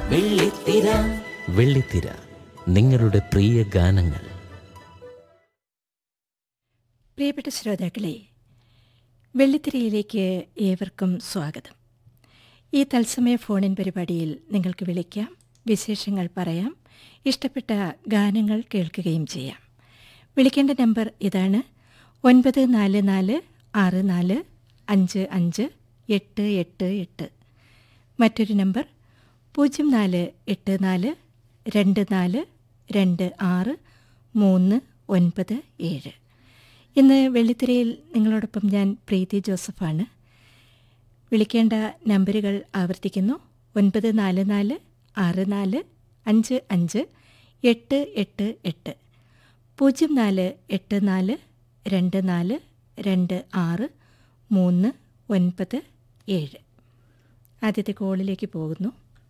വെള്ളിത്തിര വെള്ളിത്തിര നിങ്ങളുടെ പ്രിയ ഗാനങ്ങൾ പ്രിയപ്പെട്ട ശ്രോതാക്കളെ വെള്ളിത്തിരയിലേക്ക് ഏവർക്കും സ്വാഗതം ഈ തത്സമയ ഫോണിൻ പരിപാടിയിൽ നിങ്ങൾക്ക് വിളിക്കാം വിശേഷങ്ങൾ പറയാം ഇഷ്ടപ്പെട്ട ഗാനങ്ങൾ കേൾക്കുകയും ചെയ്യാം വിളിക്കേണ്ട നമ്പർ ഇതാണ് ഒൻപത് നാല് നാല് ആറ് നാല് അഞ്ച് അഞ്ച് എട്ട് എട്ട് എട്ട് മറ്റൊരു നമ്പർ പൂജ്യം നാല് എട്ട് നാല് രണ്ട് നാല് രണ്ട് ആറ് മൂന്ന് ഒൻപത് ഏഴ് ഇന്ന് വെള്ളിത്തിരയിൽ നിങ്ങളോടൊപ്പം ഞാൻ പ്രീതി ജോസഫാണ് വിളിക്കേണ്ട നമ്പറുകൾ ആവർത്തിക്കുന്നു ഒൻപത് നാല് നാല് ആറ് നാല് അഞ്ച് അഞ്ച് എട്ട് എട്ട് എട്ട് പൂജ്യം നാല് എട്ട് നാല് രണ്ട് നാല് രണ്ട് ആറ് മൂന്ന് ഒൻപത് ഏഴ് ആദ്യത്തെ കോളിലേക്ക് പോകുന്നു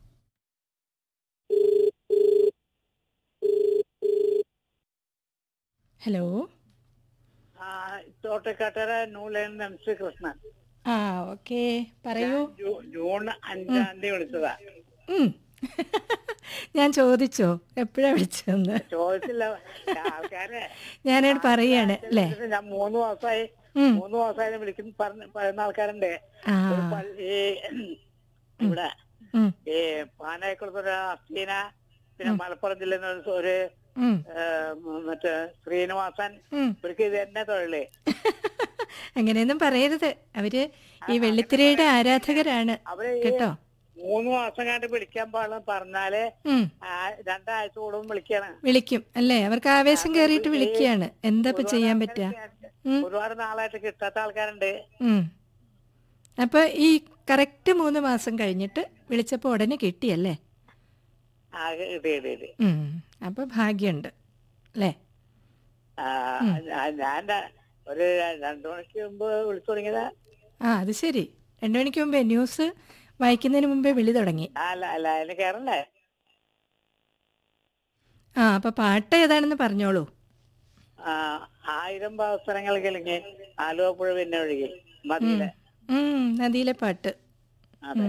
ഹലോ ആ, തോട്ടക്കാട്ടര നൂലൻ എംസി കൃഷ്ണൻ ആ ഓക്കെ പറയൂ ജൂ- ജൂൺ അഞ്ചാം തീയതി വിളിച്ചതാ ഉം. ഞാൻ ചോദിച്ചോ എപ്പോഴാ വിളിച്ചതെന്ന് ചോദിച്ചില്ല ആൾക്കാരെ ഞാനോട് പറയാണ് അല്ലേ ഞാൻ മൂന്ന് മാസമായി ഉം. മൂന്ന് മാസമായി വിളിക്കുന്ന പറഞ്ഞ പറയുന്ന ആൾക്കാരുണ്ട് ആ ഒരു പള്ളി ഇവിടെ ഉം, ഈ പാനായിക്കുളത്തൊരു അസ്തീന പിന്നെ മലപ്പുറം ജില്ലയിൽ നിന്ന് ഒരു ഉം, ഏ, മറ്റേ ശ്രീനിവാസൻ ഉം. ഇവർക്ക് ഇത് തന്നെ തൊഴില് അങ്ങനെയൊന്നും പറയരുത് അവര് ഈ വെള്ളിത്തിരയുടെ ആരാധകരാണ് അവര് ഈ കേട്ടോ മൂന്ന് മാസം കണ്ട് വിളിക്കാൻ പാടില്ല പറഞ്ഞാല് ഉം ആ, രണ്ടാഴ്ച കൂടുമ്പോൾ വിളിക്കാണ് വിളിക്കും അല്ലേ അവർക്ക് ആവേശം കയറിയിട്ട് വിളിക്കുകയാണ് എന്താ ഇപ്പൊ ചെയ്യാൻ പറ്റുക ഉം. ഒരുപാട് നാളായിട്ട് കിട്ടാത്ത ആൾക്കാരുണ്ട് ഉം. അപ്പൊ ഈ കറക്റ്റ് മൂന്ന് മാസം കഴിഞ്ഞിട്ട് വിളിച്ചപ്പോൾ ഉടനെ കിട്ടിയല്ലേ ആ ഇടി ഇടി ഇടി ഉം. അപ്പൊ ഭാഗ്യമുണ്ട് അല്ലേ ആ, ഞാൻ- ഞാൻ ര- ഒരു രണ്ടു മണിക്ക് മുമ്പ് വിളിച്ചു തുടങ്ങിയതാ ആ അത് ശരി രണ്ടു മണിക്ക് മുമ്പേ ന്യൂസ് വായിക്കുന്നതിന് മുമ്പേ വിളി തുടങ്ങി ആ, അല്ല അല്ല അതിന് കയറണ്ടേ ആ അപ്പൊ പാട്ട് ഏതാണെന്ന് പറഞ്ഞോളൂ ആ, ആയിരം അവസരങ്ങൾ കിളിങ്ങി ആലുവ പുഴ പിന്നെ ഒഴുകി മതിയിലെ ഉം നദിയിലെ പാട്ട് അതെ